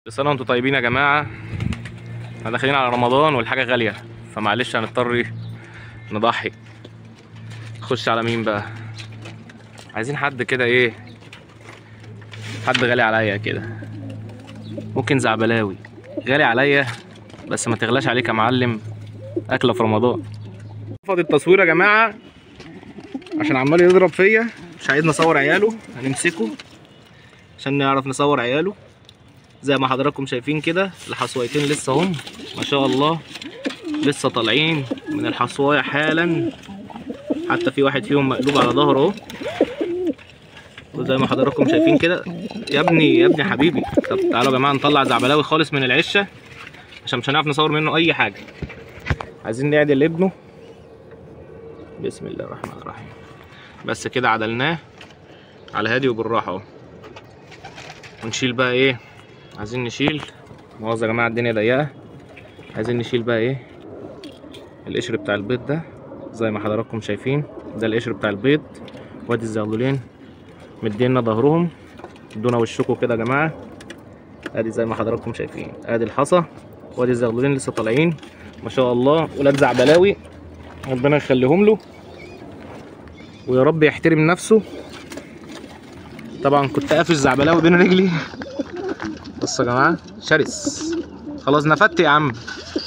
كل سنه وانتم طيبين يا جماعه احنا داخلين على رمضان والحاجه غاليه فمعلش هنضطر نضحي نخش على مين بقى عايزين حد كده ايه حد غالي عليا كده ممكن زعبلاوي غالي عليا بس ما تغلاش عليك يا معلم اكله في رمضان فاضي التصوير يا جماعه عشان عمال يضرب فيا مش عايزنا نصور عياله هنمسكه عشان نعرف نصور عياله زي ما حضراتكم شايفين كده الحصويتين لسه هم ما شاء الله لسه طالعين من الحصوايه حالا حتى في واحد فيهم مقلوب على ظهره اهو وزي ما حضراتكم شايفين كده يا ابني يا ابني حبيبي طب تعالوا يا جماعه نطلع زعبلاوي خالص من العشه عشان مش هنعرف نصور منه اي حاجه عايزين نعدل ابنه بسم الله الرحمن الرحيم بس كده عدلناه على هادي وبالراحه اهو ونشيل بقى ايه عايزين نشيل مؤاخذة يا جماعة الدنيا ضيقة عايزين نشيل بقى ايه القشر بتاع البيض ده زي ما حضراتكم شايفين ده القشر بتاع البيض وادي الزغلولين مدينا ظهرهم ادونا وشكوا كده يا جماعة ادي زي ما حضراتكم شايفين ادي الحصى وادي الزغلولين لسه طالعين ما شاء الله ولاد زعبلاوي ربنا يخليهم له ويا رب يحترم نفسه طبعا كنت قافش زعبلاوي بين رجلي بصوا يا جماعه شرس خلاص نفدت يا عم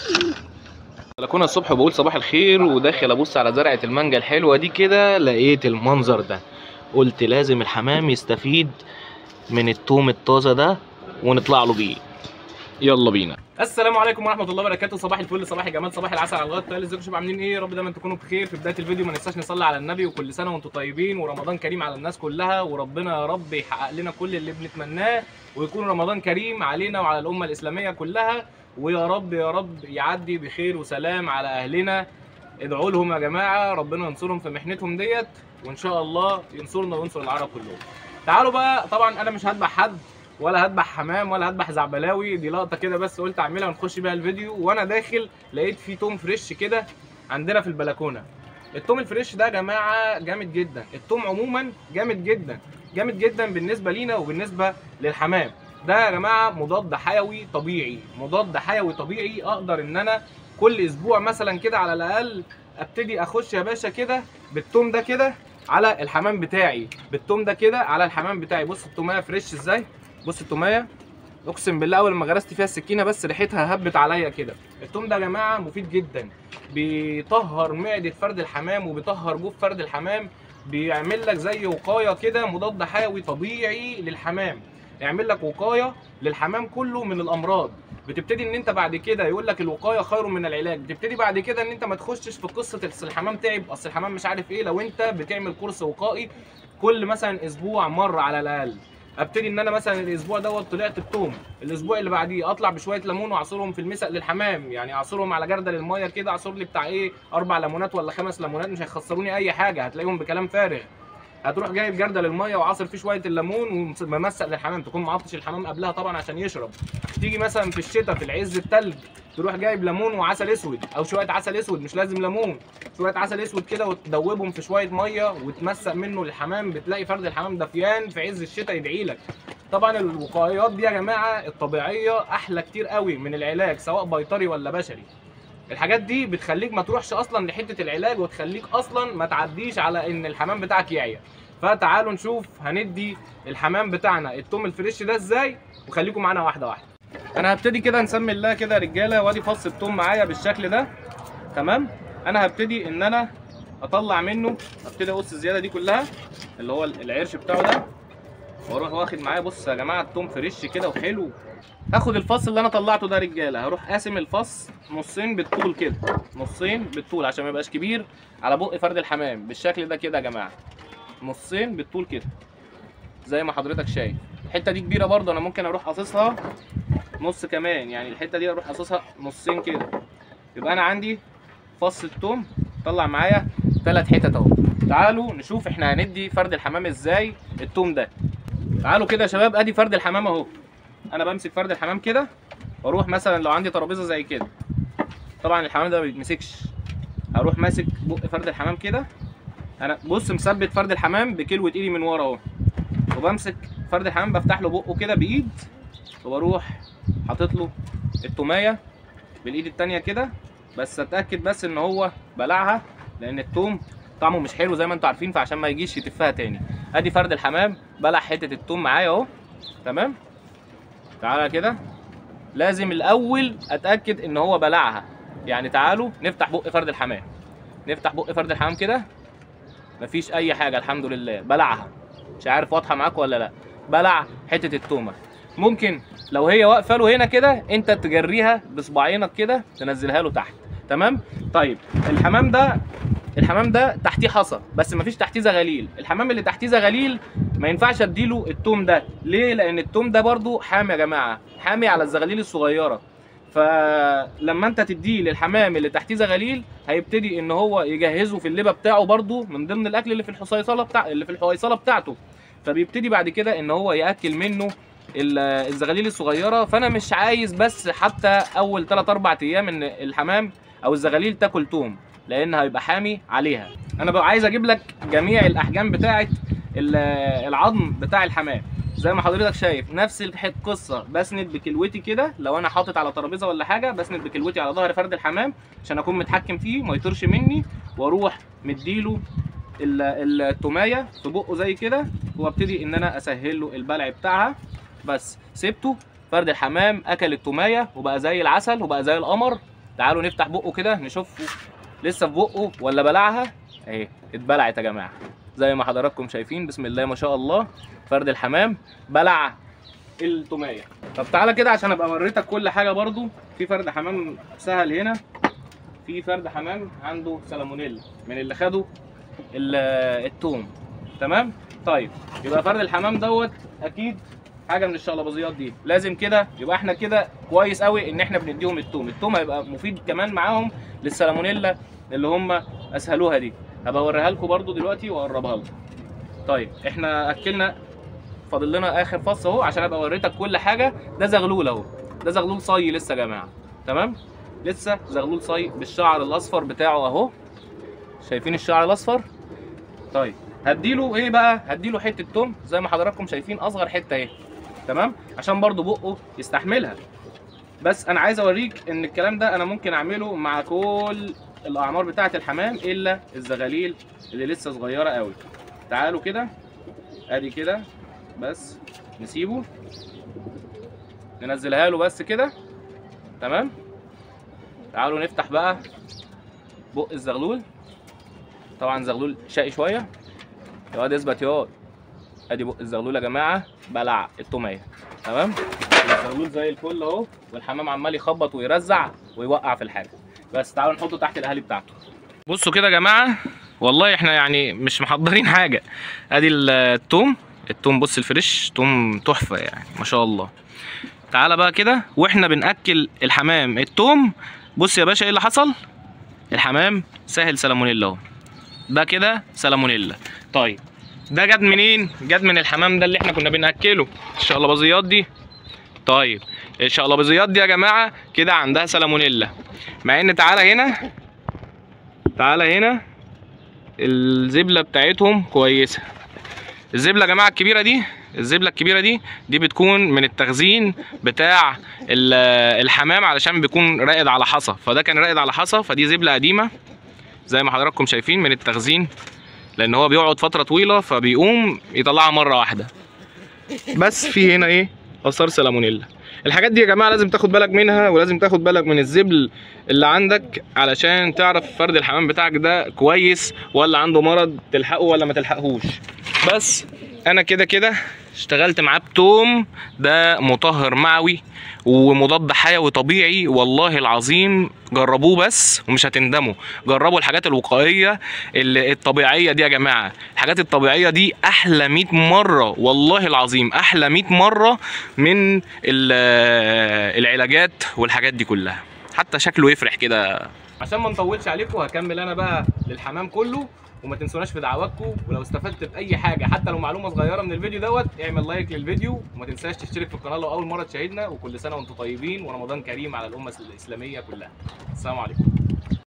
بلكونه الصبح بقول صباح الخير وداخل ابص على زرعه المانجا الحلوه دي كده لقيت المنظر ده قلت لازم الحمام يستفيد من التوم الطازه ده ونطلع له بيه يلا بينا السلام عليكم ورحمه الله وبركاته صباح الفل صباح الجمال صباح العسل على الغد ازيكم شباب عاملين ايه يا رب دايما تكونوا بخير في بدايه الفيديو ما ننساش نصلي على النبي وكل سنه وانتم طيبين ورمضان كريم على الناس كلها وربنا يا رب يحقق لنا كل اللي بنتمناه ويكون رمضان كريم علينا وعلى الامه الاسلاميه كلها ويا رب يا رب يعدي بخير وسلام على اهلنا ادعوا لهم يا جماعه ربنا ينصرهم في محنتهم ديت وان شاء الله ينصرنا وينصر العرب كلهم تعالوا بقى طبعا انا مش هذبح حد ولا هذبح حمام ولا هذبح زعبلاوي دي لقطه كده بس قلت اعملها ونخش بيها الفيديو وانا داخل لقيت في توم فريش كده عندنا في البلكونه التوم الفريش ده يا جماعه جامد جدا التوم عموما جامد جدا جامد جدا بالنسبه لينا وبالنسبه للحمام ده يا جماعه مضاد حيوي طبيعي مضاد حيوي طبيعي اقدر ان انا كل اسبوع مثلا كده على الاقل ابتدي اخش يا باشا كده بالتوم ده كده على الحمام بتاعي بالتوم ده كده على الحمام بتاعي بص التوميه فريش ازاي بص التوميه اقسم بالله اول ما غرست فيها السكينه بس ريحتها هبت عليا كده التوم ده يا جماعه مفيد جدا بيطهر معده فرد الحمام وبيطهر جوف فرد الحمام بيعمل لك زي وقايه كده مضاد حيوي طبيعي للحمام يعمل لك وقايه للحمام كله من الامراض بتبتدي ان انت بعد كده يقول لك الوقايه خير من العلاج بتبتدي بعد كده ان انت ما تخشش في قصه اصل الحمام تعب اصل الحمام مش عارف ايه لو انت بتعمل كورس وقائي كل مثلا اسبوع مره على الاقل ابتدي ان انا مثلا الاسبوع دوت طلعت بتوم الاسبوع اللي بعديه اطلع بشويه ليمون واعصرهم في المسق للحمام يعني اعصرهم على جردل الميه كده اعصر لي بتاع ايه اربع ليمونات ولا خمس ليمونات مش هيخسروني اي حاجه هتلاقيهم بكلام فارغ هتروح جايب جردل الميه وعاصر فيه شويه الليمون وممسق للحمام تكون معطش الحمام قبلها طبعا عشان يشرب تيجي مثلا في الشتاء في العز التلج تروح جايب ليمون وعسل اسود او شويه عسل اسود مش لازم ليمون شويه عسل اسود كده وتدوبهم في شويه ميه وتمسق منه للحمام بتلاقي فرد الحمام دفيان في عز الشتاء يدعي لك طبعا الوقايات دي يا جماعه الطبيعيه احلى كتير قوي من العلاج سواء بيطري ولا بشري الحاجات دي بتخليك ما تروحش اصلا لحته العلاج وتخليك اصلا ما تعديش على ان الحمام بتاعك يعيا فتعالوا نشوف هندي الحمام بتاعنا التوم الفريش ده ازاي وخليكم معانا واحده واحده انا هبتدي كده نسمي الله كده يا رجاله وادي فص التوم معايا بالشكل ده تمام انا هبتدي ان انا اطلع منه ابتدي اقص الزياده دي كلها اللي هو العرش بتاعه ده واروح واخد معايا بص يا جماعه التوم فريش كده وحلو هاخد الفص اللي انا طلعته ده رجاله هروح قاسم الفص نصين بالطول كده نصين بالطول عشان ما يبقاش كبير على بق فرد الحمام بالشكل ده كده يا جماعه نصين بالطول كده زي ما حضرتك شايف الحته دي كبيره برضه انا ممكن اروح قاصصها نص كمان يعني الحته دي اروح قاصصها نصين كده يبقى انا عندي فص التوم طلع معايا ثلاث حتت اهو تعالوا نشوف احنا هندي فرد الحمام ازاي التوم ده تعالوا كده يا شباب ادي فرد الحمام اهو انا بمسك فرد الحمام كده واروح مثلا لو عندي ترابيزه زي كده طبعا الحمام ده ما بيتمسكش هروح ماسك بق فرد الحمام كده انا بص مثبت فرد الحمام بكلوه ايدي من ورا اهو وبمسك فرد الحمام بفتح له بقه كده بايد وبروح حاطط له التوميه بالايد التانية كده بس اتاكد بس ان هو بلعها لان التوم طعمه مش حلو زي ما انتوا عارفين فعشان ما يجيش يتفها تاني ادي فرد الحمام بلع حته التوم معايا اهو تمام تعالى كده لازم الاول اتاكد ان هو بلعها يعني تعالوا نفتح بق فرد الحمام نفتح بق فرد الحمام كده مفيش اي حاجه الحمد لله بلعها مش عارف واضحه معاك ولا لا بلع حته التومه ممكن لو هي واقفه له هنا كده انت تجريها بصباعينك كده تنزلها له تحت تمام طيب الحمام ده الحمام ده تحتيه حصى بس مفيش تحتيه زغاليل الحمام اللي تحتيه زغاليل ما ينفعش اديله التوم ده ليه لان التوم ده برضو حامي يا جماعه حامي على الزغاليل الصغيره فلما انت تديه للحمام اللي تحتيه زغاليل هيبتدي ان هو يجهزه في اللبه بتاعه برضو من ضمن الاكل اللي في الحصيصله بتاع اللي في الحويصله بتاعته فبيبتدي بعد كده ان هو ياكل منه ال- الزغاليل الصغيره فانا مش عايز بس حتى اول 3 4 ايام ان الحمام او الزغاليل تاكل توم لان هيبقى حامي عليها انا بقى عايز اجيب لك جميع الاحجام بتاعه ال- العظم بتاع الحمام زي ما حضرتك شايف نفس الح- القصه بسند بكلوتي كده لو انا حاطط على ترابيزه ولا حاجه بسند بكلوتي على ظهر فرد الحمام عشان اكون متحكم فيه ما يطيرش مني واروح مديله ال- التوميه في بقه زي كده وابتدي ان انا اسهل له البلع بتاعها بس سبته فرد الحمام اكل التوميه وبقى زي العسل وبقى زي القمر تعالوا نفتح بقه كده نشوفه لسه في بقه ولا بلعها اهي اتبلعت يا جماعه زي ما حضراتكم شايفين بسم الله ما شاء الله فرد الحمام بلع التوميه طب تعالى كده عشان ابقى وريتك كل حاجه برضو في فرد حمام سهل هنا في فرد حمام عنده سالمونيلا من اللي خدوا ال- التوم تمام طيب يبقى فرد الحمام دوت اكيد حاجه من الشقلباظيات دي لازم كده يبقى احنا كده كويس قوي ان احنا بنديهم التوم التوم هيبقى مفيد كمان معاهم للسالمونيلا اللي هم اسهلوها دي هبقى اوريها لكم برده دلوقتي واقربها لكم طيب احنا اكلنا فاضل لنا اخر فص اهو عشان ابقى وريتك كل حاجه ده زغلول اهو ده زغلول صي لسه يا جماعه تمام لسه زغلول صي بالشعر الاصفر بتاعه اهو شايفين الشعر الاصفر طيب هديله ايه بقى هديله حته توم زي ما حضراتكم شايفين اصغر حته اهي تمام عشان برضو بقه يستحملها بس انا عايز اوريك ان الكلام ده انا ممكن اعمله مع كل الاعمار بتاعه الحمام الا الزغاليل اللي لسه صغيره قوي تعالوا كده ادي كده بس نسيبه ننزلها له بس كده تمام تعالوا نفتح بقى بق الزغلول طبعا زغلول شقي شويه يا واد اثبت يا واد ادي بق الزغلول يا جماعه بلع التوميه تمام الزغلول زي الفل اهو والحمام عمال يخبط ويرزع ويوقع في الحاجه بس تعالوا نحطه تحت الاهالي بتاعته بصوا كده يا جماعه والله احنا يعني مش محضرين حاجه ادي التوم التوم بص الفريش توم تحفه يعني ما شاء الله تعالى بقى كده واحنا بناكل الحمام التوم بص يا باشا ايه اللي حصل الحمام سهل سالمونيلا اهو ده كده سالمونيلا طيب ده جت منين جت من الحمام ده اللي احنا كنا بناكله الشقلباظيات دي طيب الشقلباظيات دي يا جماعه كده عندها سالمونيلا مع ان تعالى هنا تعالى هنا الزبله بتاعتهم كويسه الزبله يا جماعه الكبيره دي الزبله الكبيره دي دي بتكون من التخزين بتاع ال- الحمام علشان بيكون راقد على حصى فده كان راقد على حصى فدي زبله قديمه زي ما حضراتكم شايفين من التخزين لان هو بيقعد فتره طويله فبيقوم يطلعها مره واحده بس في هنا ايه اثار سالمونيلا الحاجات دي يا جماعه لازم تاخد بالك منها ولازم تاخد بالك من الزبل اللي عندك علشان تعرف فرد الحمام بتاعك ده كويس ولا عنده مرض تلحقه ولا ما تلحقهوش بس انا كده كده اشتغلت معاه بتوم ده مطهر معوي ومضاد حيوي طبيعي والله العظيم جربوه بس ومش هتندموا جربوا الحاجات الوقائيه اللي الطبيعيه دي يا جماعه الحاجات الطبيعيه دي احلى 100 مره والله العظيم احلى 100 مره من ال- العلاجات والحاجات دي كلها حتى شكله يفرح كده عشان ما نطولش عليكم هكمل انا بقى للحمام كله وما تنسوناش في دعواتكم ولو استفدت باي حاجه حتى لو معلومه صغيره من الفيديو دوت اعمل لايك للفيديو وما تنساش تشترك في القناه لو اول مره تشاهدنا وكل سنه وانتم طيبين ورمضان كريم على الامه الاسلاميه كلها السلام عليكم